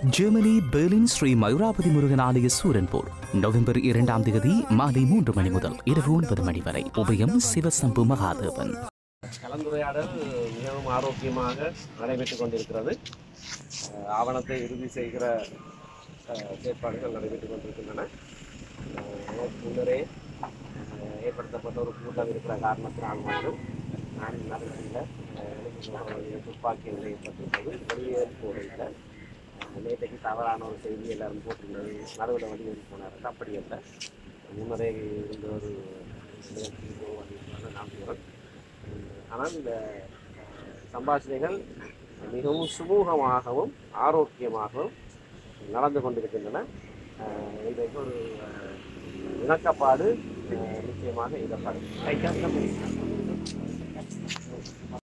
Germany Berlin Sri Mayurapathi Murugan ஆலய Sooranpor November இரண்டாம் தேதி மாலை மூன்று மணி முதல் இரவு ஒன்பது மணி வரை உபயம் சிவசம்பு மகாதேவன் கலந்துரையாடல் மிகவும் ஆரோக்கியமாக நடைபெற்றுக் கொண்டிருக்கிறது அஹ் ஆவணத்தை இறுதி செய்கிற அஹ், செயற்பாடுகள் நடைபெற்றுக் கொண்டிருக்கின்றன அஹ், அதற்கு முன்னரே அஹ், ஏற்படுத்தப்பட்ட ஒரு கூட்டம் இருக்கிற காரணத்தினால் மட்டும் நான் நடைபெற்ற துப்பாக்கி ஏற்பட்டுள்ளது வெளியேறி போகல நேற்றைக்கு தவறான ஒரு செய்தி எல்லாரும் போட்டுள்ளது நடுவில் வெளியேறி போனார் அப்படி அல்ல முன்னரே இருந்த ஒரு நிகழ்ச்சிக்கு போவதாக நம்புகிறேன் ஆனால் இந்த அஹ், சம்பாஷணைகள் மிகவும் சுமூகமாகவும் ஆரோக்கியமாகவும் நடந்து கொண்டிருக்கின்றன அஹ், இதற்கு ஒரு அஹ், இணக்கப்பாடு அஹ், நிச்சயமாக இடப்படும்